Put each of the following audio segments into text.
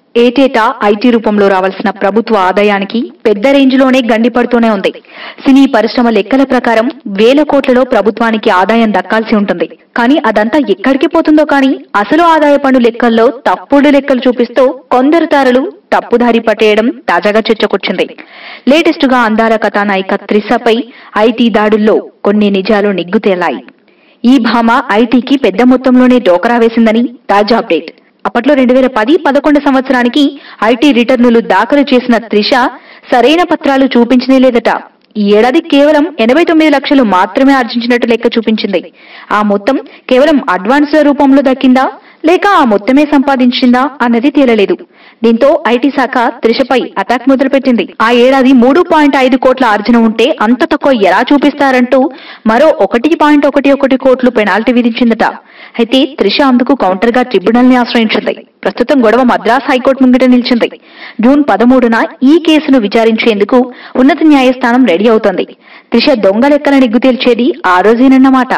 ఏటేటా ఐటీ రూపంలో రావాల్సిన ప్రభుత్వ ఆదాయానికి పెద్ద రేంజ్లోనే గండి పడుతూనే ఉంది సినీ పరిశ్రమ లెక్కల ప్రకారం వేల కోట్లలో ప్రభుత్వానికి ఆదాయం దక్కాల్సి ఉంటుంది కానీ అదంతా ఎక్కడికి పోతుందో కానీ అసలు ఆదాయ పన్ను లెక్కల్లో తప్పుడు లెక్కలు చూపిస్తూ కొందరు తారలు తప్పుదారి పట్టేయడం తాజాగా చర్చకొచ్చింది లేటెస్ట్ గా అందాల కథానాయిక త్రిషపై ఐటీ దాడుల్లో కొన్ని నిజాలు నిగ్గుతేలాయి ఈ భామ ఐటీకి పెద్ద మొత్తంలోనే డోకరా వేసిందని తాజా అప్డేట్ అప్పట్లో రెండు వేల పది పదకొండు సంవత్సరానికి ఐటీ రిటర్నులు దాఖలు చేసిన త్రిష సరైన పత్రాలు చూపించనే లేదట ఈ ఏడాది కేవలం ఎనభై తొమ్మిది లక్షలు మాత్రమే ఆర్జించినట్టు లెక్క చూపించింది ఆ మొత్తం కేవలం అడ్వాన్స్ల రూపంలో దక్కిందా లేక ఆ మొత్తమే సంపాదించిందా అన్నది తేలలేదు దీంతో ఐటీ శాఖ త్రిషపై అటాక్ మొదలుపెట్టింది ఆ ఏడాది మూడు పాయింట్ ఐదు కోట్ల ఆర్జన ఉంటే అంత తక్కువ ఎలా చూపిస్తారంటూ మరో ఒకటి పాయింట్ ఒకటి ఒకటి కోట్లు పెనాల్టీ విధించిందట అయితే త్రిష అందుకు కౌంటర్ గా ట్రిబ్యునల్ ని ఆశ్రయించింది ప్రస్తుతం గొడవ మద్రాస్ హైకోర్టు ముంగిట నిలిచింది జూన్ పదమూడున ఈ కేసును విచారించేందుకు ఉన్నత న్యాయస్థానం రెడీ అవుతోంది త్రిష దొంగ లెక్కల నిగ్గు తేల్చేది ఆ రోజేనన్నమాట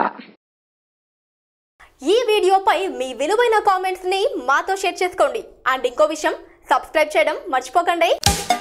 ఈ వీడియోపై మీ విలువైన కామెంట్స్ ని మాతో షేర్ చేసుకోండి అండ్ ఇంకో విషయం సబ్స్క్రైబ్ చేయడం మర్చిపోకండి